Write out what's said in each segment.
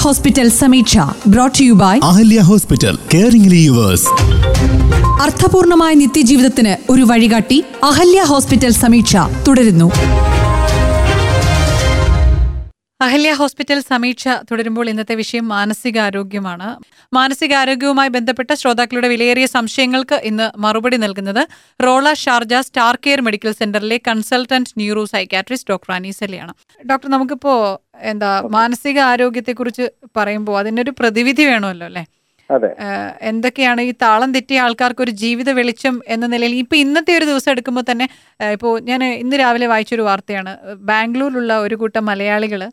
Hospital Sameeksha brought you by Ahalya hospital caring lives അർത്ഥപൂർണമായ നിത്യജീവിതത്തിന് ഒരു വഴികാട്ടി അഹല്യ ഹോസ്പിറ്റൽ സമീക്ഷ തുടരുന്നു അഹല്യ ഹോസ്പിറ്റൽ സമീക്ഷ തുടരുമ്പോൾ ഇന്നത്തെ വിഷയം മാനസികാരോഗ്യമാണ് മാനസികാരോഗ്യവുമായി ബന്ധപ്പെട്ട ശ്രോതാക്കളുടെ വിലയേറിയ സംശയങ്ങൾക്ക് ഇന്ന് മറുപടി നൽകുന്നത് Rolla Sharjah star care medical സെന്ററിലെ കൺസൾട്ടന്റ് ന്യൂറോ സൈക്കാട്രിസ്റ്റ് ഡോക്ടർ അനീസലിയാണ് ഡോക്ടർ നമുക്കിപ്പോ എന്താ മാനസിക ആരോഗ്യത്തെക്കുറിച്ച് പറയുമ്പോൾ അതിനൊരു പ്രതിവിധി വേണമല്ലോ അല്ലേ അതെ ഏഹ് എന്തൊക്കെയാണ് ഈ താളം തെറ്റിയ ആൾക്കാർക്ക് ഒരു ജീവിത വെളിച്ചം എന്ന നിലയിൽ ഇപ്പൊ ഇന്നത്തെ ഒരു ദിവസം എടുക്കുമ്പോൾ തന്നെ ഏഹ് ഇപ്പോൾ ഞാൻ ഇന്ന് രാവിലെ വായിച്ചൊരു വാർത്തയാണ് ബാംഗ്ലൂരിലുള്ള ഒരു കൂട്ടം മലയാളികൾ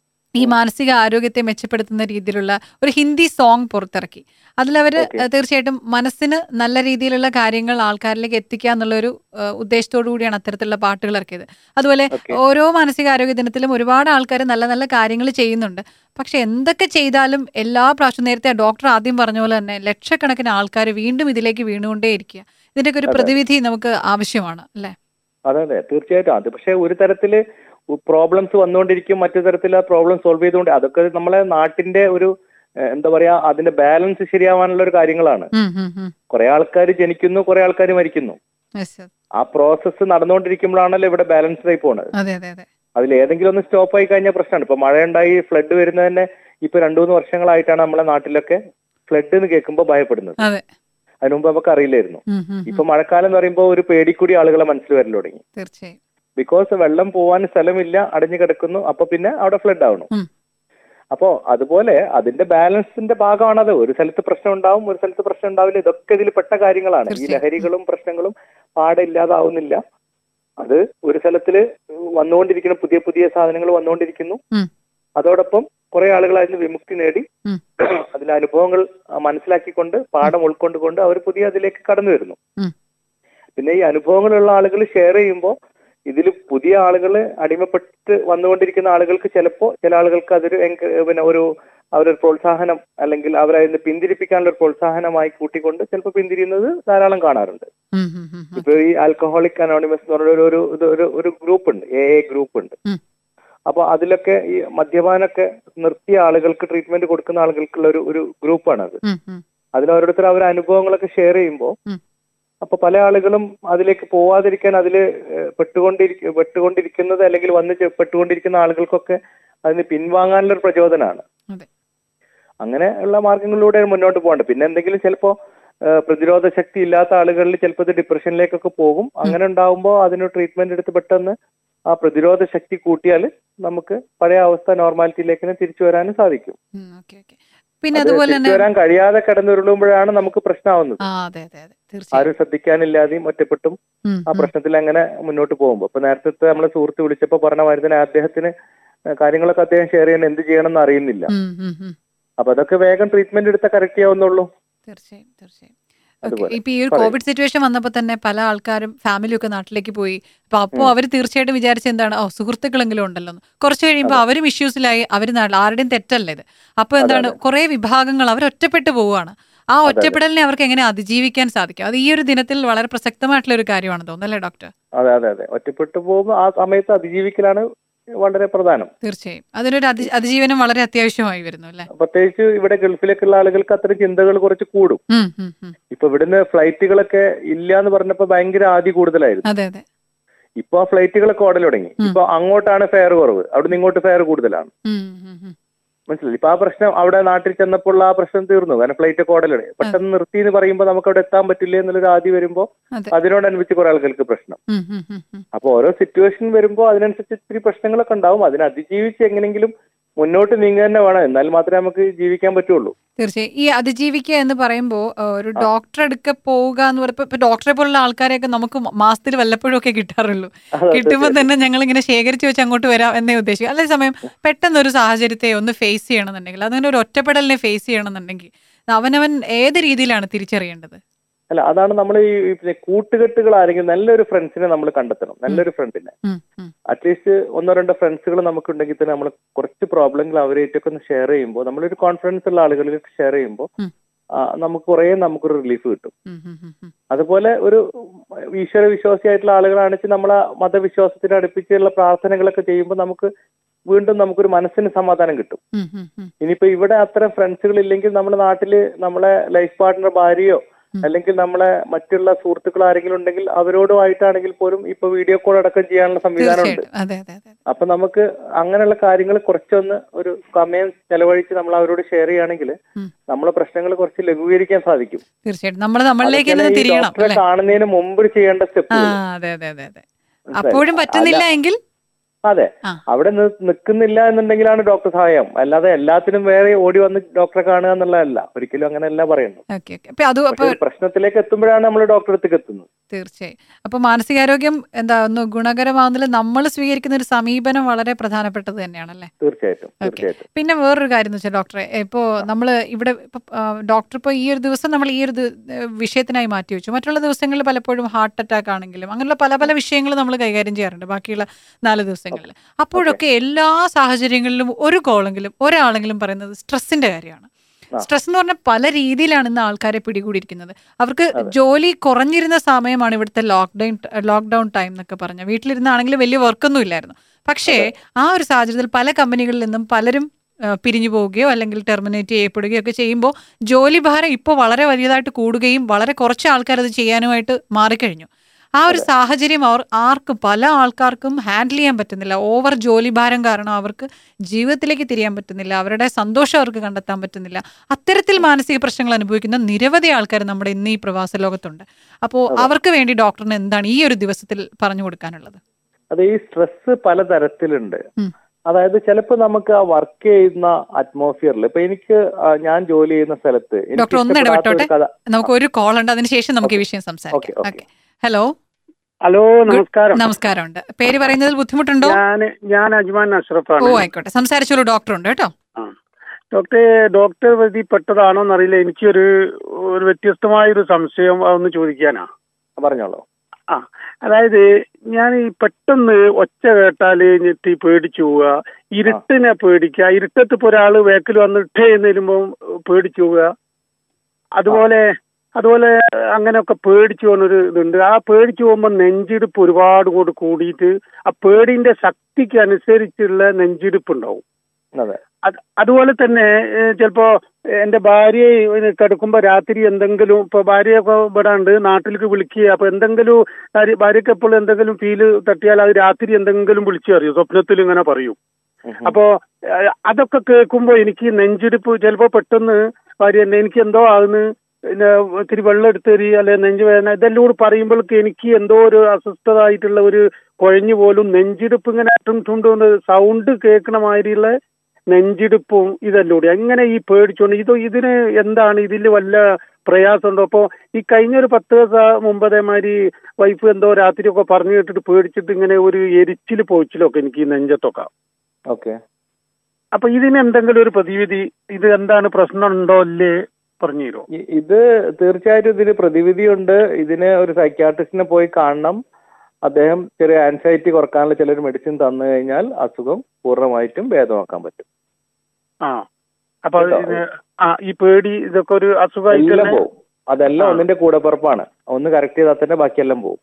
ഈ മാനസിക ആരോഗ്യത്തെ മെച്ചപ്പെടുത്തുന്ന രീതിയിലുള്ള ഒരു ഹിന്ദി സോങ് പുറത്തിറക്കി അതിലവർ തീർച്ചയായിട്ടും മനസ്സിന് നല്ല രീതിയിലുള്ള കാര്യങ്ങൾ ആൾക്കാരിലേക്ക് എത്തിക്കുക എന്നുള്ളൊരു ഏഹ് ഉദ്ദേശത്തോടു കൂടിയാണ് അത്തരത്തിലുള്ള പാട്ടുകൾ ഇറക്കിയത് അതുപോലെ ഓരോ മാനസികാരോഗ്യ ദിനത്തിലും ഒരുപാട് ആൾക്കാർ നല്ല നല്ല കാര്യങ്ങൾ ചെയ്യുന്നുണ്ട് പക്ഷെ എന്തൊക്കെ ചെയ്താലും എല്ലാ പ്രാവശ്യം നേരത്തെ ഡോക്ടർ ആദ്യം പറഞ്ഞ പോലെ തന്നെ ലക്ഷക്കണക്കിന് ആൾക്കാർ വീണ്ടും ഇതിലേക്ക് വീണുകൊണ്ടേയിരിക്കുക ഇതിൻ്റെയൊക്കെ ഒരു പ്രതിവിധി നമുക്ക് ആവശ്യമാണ് അല്ലേ അതെ അതെ തീർച്ചയായിട്ടും അത് പക്ഷെ ഒരു തരത്തില് പ്രോബ്ലംസ് വന്നുകൊണ്ടിരിക്കും മറ്റു തരത്തിൽ ആ പ്രോബ്ലം സോൾവ് ചെയ്തുകൊണ്ട് അതൊക്കെ നമ്മളെ നാട്ടിന്റെ ഒരു ഏഹ്, എന്താ പറയാ അതിന്റെ ബാലൻസ് ശരിയാവാനുള്ള ഒരു കാര്യങ്ങളാണ് ഉം, ഉം, ഉം. കുറെ ആൾക്കാർ ജനിക്കുന്നു കുറെ ആൾക്കാർ മരിക്കുന്നു Yes, yes. ആ പ്രോസസ്സ് നടന്നുകൊണ്ടിരിക്കുമ്പോഴാണല്ലോ ഇവിടെ ബാലൻസ്ഡ് ആയി പോണത് അതെ അതെ അതെ അതിൽ ഏതെങ്കിലും ഒന്ന് സ്റ്റോപ്പ് ആയി കഴിഞ്ഞാൽ പ്രശ്നമാണ് ഇപ്പൊ മഴയുണ്ടായി ഫ്ലഡ് വരുന്നത് തന്നെ ഇപ്പൊ രണ്ടു മൂന്ന് വർഷങ്ങളായിട്ടാണ് നമ്മളെ നാട്ടിലൊക്കെ ഫ്ലഡ് എന്ന് കേൾക്കുമ്പോൾ ഭയപ്പെടുന്നത് അതെ അതിനു മുമ്പ് നമുക്ക് അറിയില്ലായിരുന്നു ഉം, ഉം, ഉം. ഇപ്പൊ മഴക്കാലം എന്ന് പറയുമ്പോൾ ഒരു പേടിക്കൂടി ആളുകളെ മനസ്സിൽ വരൽ തുടങ്ങി തീർച്ചയായും ബിക്കോസ് വെള്ളം പോവാൻ സ്ഥലമില്ല അടഞ്ഞു കിടക്കുന്നു അപ്പൊ പിന്നെ അവിടെ ഫ്ലഡ് ആവണം ഉം. അപ്പോ അതുപോലെ അതിന്റെ ബാലൻസിന്റെ ഭാഗമാണത് ഒരു സ്ഥലത്ത് പ്രശ്നം ഉണ്ടാവും ഒരു സ്ഥലത്ത് പ്രശ്നം ഉണ്ടാവില്ല ഇതൊക്കെ ഇതിൽ പെട്ട കാര്യങ്ങളാണ് ഈ തീർച്ചയായും. ലഹരികളും പ്രശ്നങ്ങളും പാടെ ഇല്ലാതാവുന്നില്ല അത് ഒരു സ്ഥലത്തില് വന്നുകൊണ്ടിരിക്കുന്ന പുതിയ പുതിയ സാധനങ്ങൾ വന്നുകൊണ്ടിരിക്കുന്നു ഉം. അതോടൊപ്പം കുറെ ആളുകൾ അതിന് വിമുക്തി നേടി ഉം. അതിലെ അനുഭവങ്ങൾ ആ, മനസ്സിലാക്കിക്കൊണ്ട് പാഠം ഉൾക്കൊണ്ടുകൊണ്ട് അവർ പുതിയ അതിലേക്ക് കടന്നു വരുന്നു ഉം. പിന്നെ ഈ അനുഭവങ്ങളുള്ള ആളുകൾ ഷെയർ ചെയ്യുമ്പോൾ ഇതിൽ പുതിയ ആളുകൾ അടിമപ്പെട്ട് വന്നുകൊണ്ടിരിക്കുന്ന ആളുകൾക്ക് ചിലപ്പോൾ ചില ആളുകൾക്ക് അതൊരു എൻക- പിന്നെ ഒരു അവരൊരു പ്രോത്സാഹനം അല്ലെങ്കിൽ അവരെ അതിന് പിന്തിരിപ്പിക്കാനുള്ള ഒരു പ്രോത്സാഹനമായി കൂട്ടിക്കൊണ്ട് ചിലപ്പോൾ പിന്തിരിയുന്നത് ധാരാളം കാണാറുണ്ട് ഉം, ഉം, ഉം, ഉം. ഇപ്പൊ ഈ ആൽക്കഹോളിക് അനോണിമസ് എന്ന് പറഞ്ഞ ഒരു ഒരു ഇത് ഒരു ഒരു ഗ്രൂപ്പ് ഉണ്ട് എ എ ഗ്രൂപ്പ് ഉണ്ട് ഉം. അപ്പൊ അതിലൊക്കെ ഈ മദ്യപാനൊക്കെ നിർത്തിയ ആളുകൾക്ക് ട്രീറ്റ്മെന്റ് കൊടുക്കുന്ന ആളുകൾക്കുള്ള ഒരു ഒരു ഗ്രൂപ്പാണ് അത് ഉം, ഉം. അതിൽ ഓരോരുത്തർ അവരുടെ അനുഭവങ്ങളൊക്കെ ഷെയർ ചെയ്യുമ്പോൾ ഉം. അപ്പൊ പല ആളുകളും അതിലേക്ക് പോവാതിരിക്കാൻ അതിൽ പെട്ടുകൊണ്ടിരിക്ക പെട്ടുകൊണ്ടിരിക്കുന്നത് അല്ലെങ്കിൽ വന്ന് ചെ- പെട്ടുകൊണ്ടിരിക്കുന്ന ആളുകൾക്കൊക്കെ അതിന് പിൻവാങ്ങാനുള്ള ഒരു പ്രചോദനമാണ് അതെ. അങ്ങനെ ഉള്ള മാർഗങ്ങളിലൂടെ മുന്നോട്ട് പോകേണ്ടത് പിന്നെ എന്തെങ്കിലും ചിലപ്പോ ഏഹ്, പ്രതിരോധ ശക്തി ഇല്ലാത്ത ആളുകളിൽ ചിലപ്പോൾ ഇത് ഡിപ്രഷനിലേക്കൊക്കെ പോകും അങ്ങനെ ഉണ്ടാവുമ്പോൾ അതിന് ട്രീറ്റ്മെന്റ് എടുത്ത് പെട്ടെന്ന് ആ പ്രതിരോധ ശക്തി കൂട്ടിയാൽ നമുക്ക് പഴയ അവസ്ഥ നോർമാലിറ്റിയിലേക്ക് തന്നെ തിരിച്ചു വരാനും സാധിക്കും ഉം, ഓക്കെ ഓക്കെ പിന്നെ അത് അതുപോലെ തിരിച്ചു തന്നെ വരാൻ കഴിയാതെ കിടന്നുരുളുമ്പോഴാണ് നമുക്ക് പ്രശ്നമാവുന്നത് ആ അതെ അതെ അതെ തീർച്ചയായും ആരും ശ്രദ്ധിക്കാനില്ലാതെയും ഒറ്റപ്പെട്ടും ഉം, ആ ഉം. പ്രശ്നത്തിൽ അങ്ങനെ മുന്നോട്ട് പോകുമ്പോൾ ഇപ്പൊ നേരത്തെ നമ്മളെ സുഹൃത്ത് വിളിച്ചപ്പോൾ പറഞ്ഞ മാതിരി തന്നെ അദ്ദേഹത്തിന് കാര്യങ്ങളൊക്കെ അദ്ദേഹം ഷെയർ ചെയ്യാൻ എന്ത് ചെയ്യണം എന്ന് അറിയുന്നില്ല ഉം, ഉം, ഉം. അപ്പൊ അതൊക്കെ വേഗം ട്രീറ്റ്മെന്റ് എടുത്താൽ കറക്റ്റ് ചെയ്യാവുന്നുള്ളൂ തീർച്ചയായും തീർച്ചയായും അതുപോലെ. ഓക്കെ ഇപ്പൊ ഈ ഒരു പറയൂ. കോവിഡ് സിറ്റുവേഷൻ വന്നപ്പോൾ തന്നെ പല ആൾക്കാരും ഫാമിലി ഒക്കെ നാട്ടിലേക്ക് പോയി അപ്പൊ അപ്പോൾ അവർ തീർച്ചയായിട്ടും വിചാരിച്ച എന്താണ് ഓ സുഹൃത്തുക്കളെങ്കിലും ഉണ്ടല്ലോ എന്ന് കുറച്ച് കഴിയുമ്പോൾ അവരും ഇഷ്യൂസിലായി അവർ നാട്ടിൽ ആരുടെയും തെറ്റല്ല ഇത് അപ്പൊ എന്താണ് കുറെ വിഭാഗങ്ങൾ അവർ ഒറ്റപ്പെട്ടു പോവുകയാണ് ആ ഒറ്റപ്പെടലിനെ അവർക്ക് എങ്ങനെ അതിജീവിക്കാൻ സാധിക്കും അത് ഈ ഒരു ദിനത്തിൽ വളരെ പ്രസക്തമായിട്ടുള്ള ഒരു കാര്യമാണ് തോന്നുന്നല്ലേ ഡോക്ടർ അതെ അതെ അതെ ഒറ്റപ്പെട്ടു പോകുമ്പോൾ ആ സമയത്ത് അതിജീവിക്കലാണ് വളരെ പ്രധാനം തീർച്ചയായും അതിനൊരു അതി അതിജീവനം വളരെ അത്യാവശ്യമായി വരുന്നു അല്ലേ പ്രത്യേകിച്ച് ഇവിടെ ഗൾഫിലേക്കുള്ള ആളുകൾക്ക് അത്തരം ചിന്തകൾ കുറച്ച് കൂടും ഉം, ഉം, ഉം. ഇപ്പൊ ഇവിടുന്ന് ഫ്ലൈറ്റുകളൊക്കെ ഇല്ല എന്ന് പറഞ്ഞപ്പോ ഭയങ്കര ആദ്യ കൂടുതലായിരുന്നു അതെ അതെ ഇപ്പൊ ആ ഫ്ലൈറ്റുകളൊക്കെ ഓടൽ തുടങ്ങി ഉം. ഇപ്പൊ അങ്ങോട്ടാണ് ഫെയർ കുറവ് അവിടുന്ന് ഇങ്ങോട്ട് ഫെയർ കൂടുതലാണ് ഉം, ഉം, ഉം. മനസ്സിലായി ഇപ്പൊ ആ പ്രശ്നം അവിടെ നാട്ടിൽ ചെന്നപ്പോൾ ആ പ്രശ്നം തീർന്നു കാരണം ഫ്ലൈറ്റ് ഒക്കെ ഓടലാണ് പെട്ടെന്ന് നിർത്തി എന്ന് പറയുമ്പോൾ നമുക്ക് അവിടെ എത്താൻ പറ്റില്ല എന്നുള്ളൊരു ആദ്യം വരുമ്പോൾ അതെ അതിനോടനുബന്ധിച്ച് കുറെ ആളുകൾക്ക് പ്രശ്നം ഉം, ഉം, ഉം, ഉം. അപ്പൊ ഓരോ സിറ്റുവേഷൻ വരുമ്പോൾ അതിനനുസരിച്ച് ഇത്തിരി പ്രശ്നങ്ങളൊക്കെ ഉണ്ടാവും അതിനെ അതിജീവിച്ച് എങ്ങനെങ്കിലും മുന്നോട്ട് നീങ്ങുക തന്നെ വേണം എന്നാൽ മാത്രമേ നമുക്ക് ജീവിക്കാൻ പറ്റുള്ളൂ തീർച്ചയായും ഈ അതിജീവിക്കുക എന്ന് പറയുമ്പോൾ ഒരു ഡോക്ടറെ അടുക്ക പോവുക എന്ന് പറയുമ്പോൾ ഇപ്പൊ ഡോക്ടറെ പോലുള്ള ആൾക്കാരെയൊക്കെ നമുക്ക് മാസത്തിൽ വല്ലപ്പോഴും ഒക്കെ കിട്ടാറുള്ളൂ അതെ, കിട്ടുമ്പോൾ തന്നെ ഞങ്ങൾ ഇങ്ങനെ ശേഖരിച്ച് വെച്ച് അങ്ങോട്ട് വരാം എന്നേ ഉദ്ദേശിക്കും അതേസമയം പെട്ടെന്ന് ഒരു സാഹചര്യത്തെ ഒന്ന് ഫേസ് ചെയ്യണമെന്നുണ്ടെങ്കിൽ അതിന് ഒരു ഒറ്റപ്പെടലിനെ ഫേസ് ചെയ്യണമെന്നുണ്ടെങ്കിൽ അവനവൻ ഏത് രീതിയിലാണ് തിരിച്ചറിയേണ്ടത് അല്ല അതാണ് നമ്മൾ ഈ ഈ പിന്നെ കൂട്ടുകെട്ടുകൾ ആരെങ്കിലും നല്ലൊരു ഫ്രണ്ട്സിനെ നമ്മൾ കണ്ടെത്തണം നല്ലൊരു ഫ്രണ്ടിനെ ഉം, ഉം. അറ്റ്ലീസ്റ്റ് ഒന്നോ രണ്ടോ ഫ്രണ്ട്സുകൾ നമുക്കുണ്ടെങ്കിൽ തന്നെ നമ്മൾ കുറച്ച് പ്രോബ്ലങ്ങൾ അവരായിട്ടൊക്കെ ഒന്ന് ഷെയർ ചെയ്യുമ്പോൾ നമ്മളൊരു കോൺഫിഡൻസ് ഉള്ള ആളുകളിൽ ഷെയർ ചെയ്യുമ്പോൾ ഉം. ആ, നമുക്ക് കുറേ നമുക്കൊരു റിലീഫ് കിട്ടും ഉം, ഉം, ഉം, ഉം. അതുപോലെ ഒരു ഈശ്വര വിശ്വാസിയായിട്ടുള്ള ആളുകളാണെന്ന് വെച്ചാൽ നമ്മളെ മതവിശ്വാസത്തിന് അടുപ്പിച്ചുള്ള പ്രാർത്ഥനകളൊക്കെ ചെയ്യുമ്പോൾ നമുക്ക് വീണ്ടും നമുക്കൊരു മനസ്സിന് സമാധാനം കിട്ടും ഉം, ഉം, ഉം. ഇനിയിപ്പോ ഇവിടെ അത്ര ഫ്രണ്ട്സുകൾ ഇല്ലെങ്കിൽ നമ്മുടെ നാട്ടില് നമ്മളെ ലൈഫ് പാർട്ട്ണർ ഭാര്യയോ ഉം. അല്ലെങ്കിൽ നമ്മളെ മറ്റുള്ള സുഹൃത്തുക്കൾ ആരെങ്കിലും ഉണ്ടെങ്കിൽ അവരോടുമായിട്ടാണെങ്കിൽ പോലും ഇപ്പൊ വീഡിയോ കോൾ അടക്കം ചെയ്യാനുള്ള സംവിധാനമുണ്ട് തീർച്ചയായിട്ടും അതെ അതെ അതെ അപ്പൊ നമുക്ക് അങ്ങനെയുള്ള കാര്യങ്ങൾ കുറച്ചൊന്ന് ഒരു സമയം ചെലവഴിച്ച് നമ്മൾ അവരോട് ഷെയർ ചെയ്യുകയാണെങ്കിൽ ഉം. നമ്മളെ പ്രശ്നങ്ങൾ കുറച്ച് ലഘൂകരിക്കാൻ സാധിക്കും തീർച്ചയായിട്ടും നമ്മൾ നമ്മളിലേക്ക് അതൊക്കെയാണ് തന്നെ ഈ തിരിയണം ഡോക്ടറെ അല്ലേ കാണുന്നതിന് മുമ്പ് ചെയ്യേണ്ട ആ സ്റ്റെപ്പ് അതെ അതെ അതെ അതെ അപ്പോഴും പറ്റുന്നില്ല എങ്കിൽ അതെ ആ. അവിടെ നി- നിൽക്കുന്നില്ല എന്നുണ്ടെങ്കിലാണ് ഡോക്ടർ സഹായം അല്ലാതെ എല്ലാത്തിനും വേറെ ഓടി വന്ന് ഡോക്ടറെ കാണുക എന്നുള്ളതല്ല ഒരിക്കലും അങ്ങനെയല്ല പറയുന്നു ഓക്കെ ഓക്കെ അപ്പൊ അത് പക്ഷെ അപ്പൊ ഒരു പ്രശ്നത്തിലേക്ക് എത്തുമ്പോഴാണ് നമ്മൾ ഡോക്ടറെ അടുത്തേക്ക് എത്തുന്നത് തീർച്ചയായും അപ്പൊ മാനസികാരോഗ്യം എന്താ ഒന്ന് ഗുണകരമാകുന്നതിൽ നമ്മൾ സ്വീകരിക്കുന്ന ഒരു സമീപനം വളരെ പ്രധാനപ്പെട്ടത് തന്നെയാണല്ലേ തീർച്ചയായിട്ടും ഓക്കെ തീർച്ചയായിട്ടും പിന്നെ വേറൊരു കാര്യം എന്ന് വെച്ചാൽ ഡോക്ടറെ ഇപ്പോൾ നമ്മൾ ഇവിടെ ഇപ്പൊ ഡോക്ടർ ഇപ്പോൾ ഈ ഒരു ദിവസം നമ്മൾ ഈ ഒരു ദി- ഏഹ് വിഷയത്തിനായി മാറ്റി വെച്ചു മറ്റുള്ള ദിവസങ്ങളിൽ പലപ്പോഴും ഹാർട്ട് അറ്റാക്ക് ആണെങ്കിലും അങ്ങനെയുള്ള പല പല വിഷയങ്ങൾ നമ്മൾ കൈകാര്യം ചെയ്യാറുണ്ട് ബാക്കിയുള്ള നാല് ദിവസങ്ങളിൽ അപ്പോഴൊക്കെ എല്ലാ സാഹചര്യങ്ങളിലും ഒരു കോളെങ്കിലും ഒരാളെങ്കിലും പറയുന്നത് സ്ട്രെസ്സിന്റെ കാര്യമാണ് ആ. സ്ട്രെസ് എന്ന് പറഞ്ഞാൽ പല രീതിയിലാണ് ഇന്ന് ആൾക്കാരെ പിടികൂടിയിരിക്കുന്നത് അവർക്ക് ജോലി കുറഞ്ഞിരുന്ന സമയമാണ് ഇവിടുത്തെ ലോക്ക്ഡൗൺ ലോക്ക്ഡൗൺ ടൈം എന്നൊക്കെ പറഞ്ഞ വീട്ടിലിരുന്നാണെങ്കിൽ വലിയ വർക്കൊന്നും ഇല്ലായിരുന്നു പക്ഷേ ആ ഒരു സാഹചര്യത്തിൽ പല കമ്പനികളിൽ നിന്നും പലരും ആ, പിരിഞ്ഞു പോവുകയോ അല്ലെങ്കിൽ ടെർമിനേറ്റ് ചെയ്യപ്പെടുകയോ ഒക്കെ ചെയ്യുമ്പോൾ ജോലി ഭാരം ഇപ്പോൾ വളരെ വലിയതായിട്ട് കൂടുകയും വളരെ കുറച്ച് ആൾക്കാർ അത് ചെയ്യാനുമായിട്ട് മാറിക്കഴിഞ്ഞു ആ ഒരു സാഹചര്യം അവർ ആർക്കും പല ആൾക്കാർക്കും ഹാൻഡിൽ ചെയ്യാൻ പറ്റുന്നില്ല ഓവർ ജോലി ഭാരം കാരണം അവർക്ക് ജീവിതത്തിലേക്ക് തിരിയാൻ പറ്റുന്നില്ല അവരുടെ സന്തോഷം അവർക്ക് കണ്ടെത്താൻ പറ്റുന്നില്ല അത്തരത്തിൽ മാനസിക പ്രശ്നങ്ങൾ അനുഭവിക്കുന്ന നിരവധി ആൾക്കാർ നമ്മുടെ ഇന്ന് ഈ പ്രവാസ ലോകത്തുണ്ട് അപ്പോൾ അവർക്ക് വേണ്ടി ഡോക്ടറിന് എന്താണ് ഈ ഒരു ദിവസത്തിൽ പറഞ്ഞു കൊടുക്കാനുള്ളത് അത് ഈ സ്ട്രെസ് പലതരത്തിലുണ്ട് ഉം. അതായത് ചിലപ്പോൾ നമുക്ക് ആ വർക്ക് ചെയ്യുന്ന അറ്റ്മോസ്ഫിയറിൽ ഇപ്പൊ എനിക്ക് ആ, ഞാൻ ജോലി ചെയ്യുന്ന സ്ഥലത്ത് എനിക്ക് ഡോക്ടർ ഒന്ന് ഇഷ്ടപ്പെടാത്ത ഒരു ഇടപെട്ടോട്ടെ കഥ നമുക്ക് ഒരു കോൾ ഉണ്ട് അതിനുശേഷം നമുക്ക് ഈ വിഷയം ഓക്കെ, സംസാരിക്കാം ഓക്കെ. ഓക്കെ ഹലോ ഹലോ നമസ്കാരം നമസ്കാരമുണ്ട് പേര് പറയുന്നതിൽ ബുദ്ധിമുട്ടുണ്ടോ ഞാൻ ഞാൻ അജ്മാൻ ഓ അഷ്റഫാണ് ആയിക്കോട്ടെ സംസാരിച്ചോളൂ ഡോക്ടർ ഉണ്ട് കേട്ടോ ഡോക്ടറെ ഡോക്ടർ പ്രതി പെട്ടതാണോ എന്നറിയില്ല എനിക്കൊരു ഒരു വ്യത്യസ്തമായ ഒരു സംശയം അതൊന്ന് ചോദിക്കാനാ പറഞ്ഞോളൂ ആ അതായത് ഞാൻ ഈ പെട്ടെന്ന് ഒച്ച കേട്ടാല് ഞെട്ടി പേടിച്ചു പോവുക ഇരുട്ടിനെ പേടിക്കുക ഇരുട്ടത്ത് ഇപ്പൊ ഒരാള് വേക്കിൽ വന്ന് ഇട്ടേ എന്ന് വരുമ്പോൾ പേടിച്ചു പോവുക അതുപോലെ അതുപോലെ അങ്ങനെയൊക്കെ പേടിച്ചു പോകുന്നൊരു ഇതുണ്ട് ആ പേടിച്ചു പോകുമ്പോൾ നെഞ്ചിടിപ്പ് ഒരുപാട് കൂടി കൂടിയിട്ട് ആ പേടിന്റെ ശക്തിക്ക് അനുസരിച്ചുള്ള നെഞ്ചിടിപ്പ് ഉണ്ടാവും അതെ അത് അതുപോലെ തന്നെ ഏഹ്, ചിലപ്പോ എന്റെ ഭാര്യയെ ഇങ്ങനെ കിടക്കുമ്പോ രാത്രി എന്തെങ്കിലും ഇപ്പൊ ഭാര്യയൊക്കെ ഇവിടെ ഉണ്ട് നാട്ടിലേക്ക് വിളിക്കുക അപ്പൊ എന്തെങ്കിലും ഭാര്യ- ഭാര്യയ്ക്ക് എപ്പോഴും എന്തെങ്കിലും ഫീല് തട്ടിയാൽ അത് രാത്രി എന്തെങ്കിലും വിളിച്ചു അറിയും സ്വപ്നത്തിൽ ഇങ്ങനെ പറയും ഉം ഉം. അപ്പോ ഏഹ്, അതൊക്കെ കേൾക്കുമ്പോ എനിക്ക് നെഞ്ചിടിപ്പ് ചിലപ്പോ പെട്ടെന്ന് ഭാര്യ എന്നെ എനിക്ക് എന്തോ ആകുന്നു പിന്നെ ഇത്തിരി വെള്ളം എടുത്തരി അല്ലെ നെഞ്ചു വേദന ഇതെല്ലാം കൂടി പറയുമ്പോഴേക്ക് എനിക്ക് എന്തോ ഒരു അസ്വസ്ഥതായിട്ടുള്ള ഒരു കുഴഞ്ഞു പോലും നെഞ്ചിടിപ്പ് ഇങ്ങനെ ടും ടും ടും സൗണ്ട് കേൾക്കണ മാതിരിയുള്ള നെഞ്ചിടിപ്പും ഇതെല്ലാം കൂടി എങ്ങനെ ഈ പേടിച്ചോണ്ട് ഇത് ഇതിന് എന്താണ് ഇതിൽ വല്ല പ്രയാസമുണ്ടോ അപ്പോ ഈ കഴിഞ്ഞ ഒരു പത്ത് ദിവസം മുമ്പ് അതേമാതിരി വൈഫ് എന്തോ രാത്രിയൊക്കെ പറഞ്ഞു കേട്ടിട്ട് പേടിച്ചിട്ട് ഇങ്ങനെ ഒരു എരിച്ചിൽ പോയിച്ചിലൊക്കെ എനിക്ക് ഈ നെഞ്ചത്തൊക്കെ ഓക്കെ അപ്പൊ ഇതിന് എന്തെങ്കിലും ഒരു പ്രതിവിധി ഇത് എന്താണ് പ്രശ്നം ഉണ്ടോ അല്ലേ പറഞ്ഞു തരുമോ ഇ- ഇത് തീർച്ചയായിട്ടും ഇതിന് പ്രതിവിധിയുണ്ട് ഇതിന് ഒരു സൈക്യാട്രിസ്റ്റിനെ പോയി കാണണം അദ്ദേഹം ചെറിയ ആൻസൈറ്റി കുറക്കാനുള്ള ചിലർ മെഡിസിൻ തന്നു കഴിഞ്ഞാൽ അസുഖം പൂർണ്ണമായിട്ടും ഭേദമാക്കാൻ പറ്റും ആ അപ്പൊ കേട്ടോ? ഇത് ആ ഈ പേടി ഇതൊക്കെ ഒരു അസുഖമായിട്ട് എല്ലാം തന്നെ പോവും അതെല്ലാം ആ. ഒന്നിന്റെ കൂടെപ്പുറപ്പാണ് ഒന്ന് കറക്റ്റ് ചെയ്താൽ തന്നെ ബാക്കിയെല്ലാം പോവും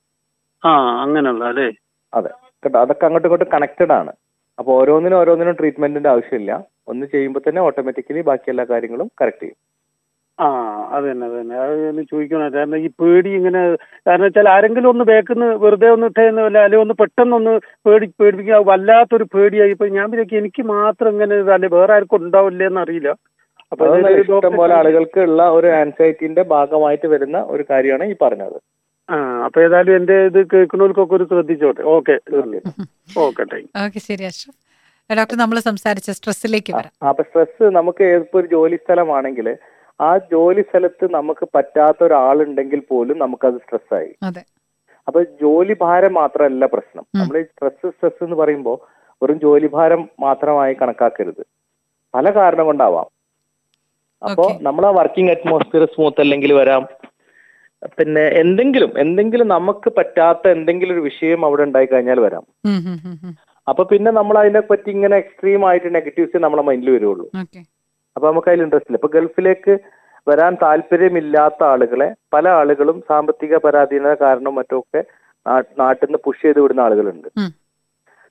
ആ അങ്ങനെയുള്ള അല്ലേ അതെ കേട്ടോ അതൊക്കെ അങ്ങോട്ടും ഇങ്ങോട്ടും കണക്റ്റഡ് ആണ് അപ്പൊ ഓരോന്നിനും ഓരോന്നിനും ട്രീറ്റ്മെന്റിന്റെ ആവശ്യമില്ല ഒന്ന് ചെയ്യുമ്പോൾ തന്നെ ഓട്ടോമാറ്റിക്കലി ബാക്കി എല്ലാ കാര്യങ്ങളും കറക്റ്റ് ചെയ്യും ആ അത് തന്നെ അത് തന്നെ അത് ഒന്ന് ചോദിക്കണം കാരണം ഈ പേടി ഇങ്ങനെ കാരണം വെച്ചാൽ ആരെങ്കിലും ഒന്ന് ബേക്കിന്ന് വെറുതെ ഒന്ന് ഇട്ടേന്ന് അല്ല അല്ലെങ്കിൽ ഒന്ന് പെട്ടെന്ന് ഒന്ന് പേടി പേടിപ്പിക്കുക വല്ലാത്തൊരു പേടിയായി ഇപ്പൊ ഞാൻ വിചാരിക്കും എനിക്ക് മാത്രം ഇങ്ങനെ ഇത് അല്ലെ വേറെ ആർക്കും ഉണ്ടാവില്ലേ എന്ന് അറിയില്ല അപ്പൊ അതൊന്നും അതൊരു ഇഷ്ടം ഡോക്ടറെ പോലെ ആളുകൾക്ക് ഉള്ള ഒരു ആൻസൈറ്റിന്റെ ഭാഗമായിട്ട് വരുന്ന ഒരു കാര്യമാണ് ഈ പറഞ്ഞത് ആ അപ്പൊ ഏതായാലും എന്റെ ഇത് കേൾക്കുന്നവർക്കൊക്കെ ഒരു ശ്രദ്ധിച്ചോട്ടെ ഓക്കെ ഓക്കെ താങ്ക് ഓക്കെ ശരി അഷ്റഫ് ഡോക്ടർ നമ്മൾ സംസാരിച്ച സ്ട്രെസ്സിലേക്ക് വരാം ആ, അപ്പൊ സ്ട്രെസ് നമുക്ക് ഏതിപ്പോ ഒരു ജോലി സ്ഥലമാണെങ്കിൽ ആ ജോലി സ്ഥലത്ത് നമുക്ക് പറ്റാത്ത ഒരാളുണ്ടെങ്കിൽ പോലും നമുക്കത് സ്ട്രെസ്സായി അതെ അപ്പൊ ജോലി ഭാരം മാത്രമല്ല പ്രശ്നം ഉം. നമ്മൾ ഈ സ്ട്രെസ് സ്ട്രെസ് എന്ന് പറയുമ്പോൾ വെറും ജോലി ഭാരം മാത്രമായി കണക്കാക്കരുത് പല കാരണം കൊണ്ടാവാം അപ്പോ Okay. നമ്മൾ ആ വർക്കിംഗ് അറ്റ്മോസ്ഫിയർ സ്മൂത്ത് അല്ലെങ്കിൽ വരാം പിന്നെ എന്തെങ്കിലും എന്തെങ്കിലും നമുക്ക് പറ്റാത്ത എന്തെങ്കിലും ഒരു വിഷയം അവിടെ ഉണ്ടായി കഴിഞ്ഞാൽ വരാം ഉം, ഉം, ഉം, ഉം. അപ്പൊ പിന്നെ നമ്മൾ അതിനെ പറ്റി ഇങ്ങനെ എക്സ്ട്രീം ആയിട്ട് നെഗറ്റീവ്സ് നമ്മളെ മൈൻഡിൽ വരുള്ളൂ ഓക്കെ അപ്പൊ നമുക്ക് അതിൽ ഇൻട്രസ്റ്റ് ഇല്ല ഇപ്പൊ ഗൾഫിലേക്ക് വരാൻ താല്പര്യമില്ലാത്ത ആളുകളെ പല ആളുകളും സാമ്പത്തിക പരാധീനത കാരണം മറ്റുമൊക്കെ നാ- നാട്ടിൽ നിന്ന് പുഷ് ചെയ്ത് വിടുന്ന ആളുകളുണ്ട് ഉം.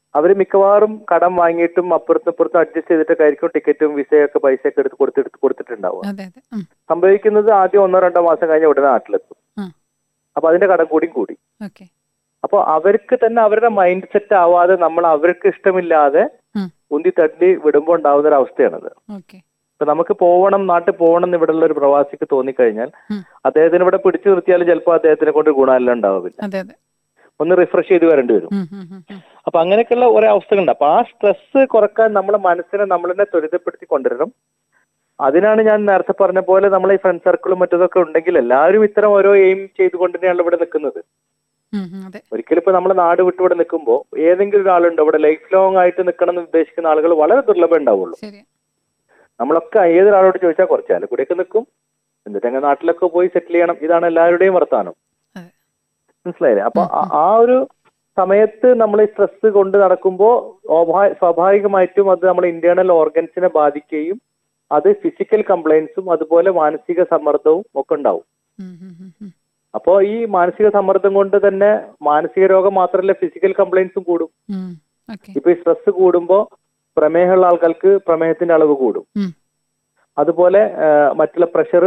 അവർ മിക്കവാറും കടം വാങ്ങിയിട്ടും അപ്പുറത്തും ഇപ്പുറത്തും അഡ്ജസ്റ്റ് ചെയ്തിട്ടൊക്കെ ആയിരിക്കും ടിക്കറ്റും വിസയൊക്കെ പൈസയൊക്കെ എടുത്ത് കൊടുത്തെടുത്ത് കൊടുത്തിട്ടുണ്ടാവുക അതെ അതെ ഉം, സംഭവിക്കുന്നത് ആദ്യം ഒന്നോ രണ്ടോ മാസം കഴിഞ്ഞ ഉടനെ നാട്ടിലെത്തും ഉം. അപ്പൊ അതിന്റെ കടം കൂടിയും കൂടി ഓക്കെ അപ്പൊ അവർക്ക് തന്നെ അവരുടെ മൈൻഡ് സെറ്റ് ആവാതെ നമ്മൾ അവർക്ക് ഇഷ്ടമില്ലാതെ ഉം. ഉന്തി തട്ടി വിടുമ്പോൾ ഉണ്ടാവുന്ന ഒരു അവസ്ഥയാണത് ഓക്കെ ഇപ്പൊ നമുക്ക് പോവണം നാട്ടിൽ പോകണം എന്ന് ഇവിടെയുള്ള ഒരു പ്രവാസിക്ക് തോന്നിക്കഴിഞ്ഞാൽ ഉം. അദ്ദേഹത്തിന് ഇവിടെ പിടിച്ചു നിർത്തിയാൽ ചിലപ്പോൾ അദ്ദേഹത്തിനെ കൊണ്ട് ഗുണമെല്ലാം ഉണ്ടാവില്ല അതെ അതെ ഒന്ന് റിഫ്രഷ് ചെയ്ത് വരേണ്ടി വരും ഉം, ഉം, ഉം, ഉം. അപ്പൊ അങ്ങനെയൊക്കെയുള്ള ഓരോ അവസ്ഥകളുണ്ട് അപ്പൊ ആ സ്ട്രെസ് കുറക്കാൻ നമ്മളെ മനസ്സിനെ നമ്മൾ തന്നെ ത്വരിതപ്പെടുത്തി കൊണ്ടുവരണം അതിനാണ് ഞാൻ നേരത്തെ പറഞ്ഞ പോലെ നമ്മളെ ഈ ഫ്രണ്ട് സർക്കിളും മറ്റതൊക്കെ ഉണ്ടെങ്കിൽ എല്ലാവരും ഇത്തരം ഓരോ എയിം ചെയ്തുകൊണ്ട് തന്നെയാണ് ഇവിടെ നിൽക്കുന്നത് ഉം, ഉം, അതെ ഒരിക്കലും ഇപ്പൊ നമ്മുടെ നാട് വിട്ട് ഇവിടെ നിൽക്കുമ്പോൾ ഏതെങ്കിലും ഒരാളുണ്ട് ഇവിടെ ലൈഫ് ലോങ് ആയിട്ട് നിൽക്കണം എന്ന് ഉദ്ദേശിക്കുന്ന ആളുകൾ വളരെ ദുർലഭം ഉണ്ടാവുള്ളൂ ശരി നമ്മളൊക്കെ ഏതൊരാളോട് ചോദിച്ചാൽ കുറച്ചാൽ കൂടെയൊക്കെ നിൽക്കും എന്നിട്ട് അങ്ങ് നാട്ടിലൊക്കെ പോയി സെറ്റിൽ ചെയ്യണം ഇതാണ് എല്ലാവരുടെയും വർത്താനം അതെ. മനസ്സിലായില്ലേ അപ്പൊ ആ- ആ ഒരു സമയത്ത് നമ്മൾ ഈ സ്ട്രെസ് കൊണ്ട് നടക്കുമ്പോൾ സ്വാഭാവികമായിട്ടും അത് നമ്മുടെ ഇന്റേണൽ ഓർഗൻസിനെ ബാധിക്കുകയും അത് ഫിസിക്കൽ കംപ്ലൈൻസും അതുപോലെ മാനസിക സമ്മർദ്ദവും ഒക്കെ ഉണ്ടാവും ഉം, ഉം, ഉം, ഉം. അപ്പോൾ ഈ മാനസിക സമ്മർദ്ദം കൊണ്ട് തന്നെ മാനസിക രോഗം മാത്രമല്ല ഫിസിക്കൽ കംപ്ലൈൻസും കൂടും ഉം, ഓക്കെ ഇപ്പൊ ഈ സ്ട്രെസ് കൂടുമ്പോൾ പ്രമേഹമുള്ള ആൾക്കാർക്ക് പ്രമേഹത്തിന്റെ അളവ് കൂടും ഉം. അതുപോലെ ആ, മറ്റുള്ള pressure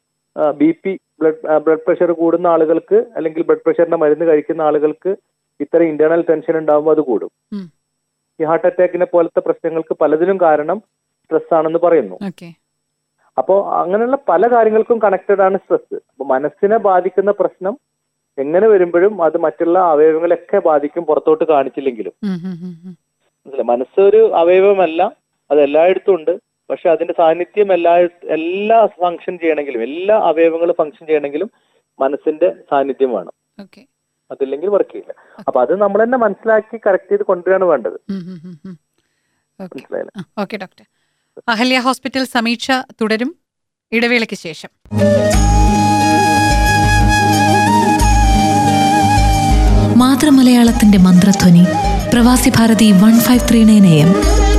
B P blood blood pressure കൂടുന്ന ആളുകൾക്ക് അല്ലെങ്കിൽ ബ്ലഡ് പ്രഷറിന്റെ മരുന്ന് കഴിക്കുന്ന ആളുകൾക്ക് ഇത്തരം ഇന്റേണൽ ടെൻഷൻ ഉണ്ടാകുമ്പോൾ അത് കൂടും ഉം. ഈ ഹാർട്ട് അറ്റാക്കിനെ പോലത്തെ പ്രശ്നങ്ങൾക്ക് പലതിനും കാരണം സ്ട്രെസ് ആണെന്ന് പറയുന്നു ഓക്കെ അപ്പോൾ അങ്ങനെയുള്ള പല കാര്യങ്ങൾക്കും കണക്റ്റഡ് ആണ് സ്ട്രെസ് അപ്പൊ മനസ്സിനെ ബാധിക്കുന്ന പ്രശ്നം എങ്ങനെ വരുമ്പോഴും അത് മറ്റുള്ള അവയവങ്ങളെയൊക്കെ ബാധിക്കും പുറത്തോട്ട് കാണിച്ചില്ലെങ്കിലും ഉം, ഉം, ഉം, ഉം. മനസ്സിലായോ? മനസ്സൊരു അവയവമല്ല അത് എല്ലായിടത്തും ഉണ്ട് പക്ഷെ അതിന്റെ സാന്നിധ്യം എല്ലാ എല്ലാ ഫങ്ഷൻ ചെയ്യണമെങ്കിലും എല്ലാ അവയവങ്ങളും ഫങ്ഷൻ ചെയ്യണമെങ്കിലും മനസ്സിന്റെ സാന്നിധ്യം വേണം ഓക്കെ അതില്ലെങ്കിൽ വർക്ക് ചെയ്യില്ല അപ്പൊ അത് നമ്മൾ തന്നെ മനസ്സിലാക്കി കറക്റ്റ് ചെയ്ത് കൊണ്ടുവരികയാണ് വേണ്ടത് ഉം, ഉം, ഉം, ഉം. ഓക്കെ മനസ്സിലായില്ലേ ആ, okay doctor Ahalya hospital Sameeksha തുടരും ഇടവേളയ്ക്ക് ശേഷം മാതൃമലയാളത്തിന്റെ മന്ത്രധ്വനി Pravasi Bharathi one five three nine A M